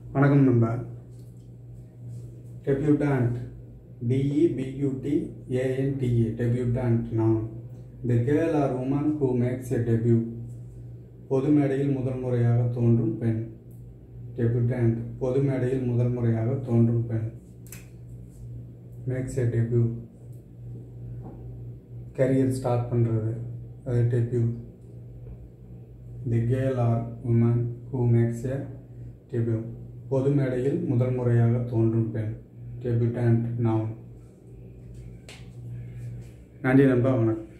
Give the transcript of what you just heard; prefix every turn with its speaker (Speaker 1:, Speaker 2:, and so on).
Speaker 1: வணக்கம் நண்பா டெபியூட்டாண்ட் டிஇபியூடி A N T E debutante noun the girl or woman who makes a debut பொது மேடையில் முதல் முறையாக தோன்றும் பெண் டெபியூட்டாண்ட் பொது மேடையில் முதல் முறையாக தோன்றும் பெண் makes a debut career start பண்ணுறது அது debut the girl or woman who makes a debut பொது மேடையில் முதல் முறையாக தோன்றும் பெண் டெபியூட்டாண்ட் நவுன் நன்றி நண்பா வணக்கம்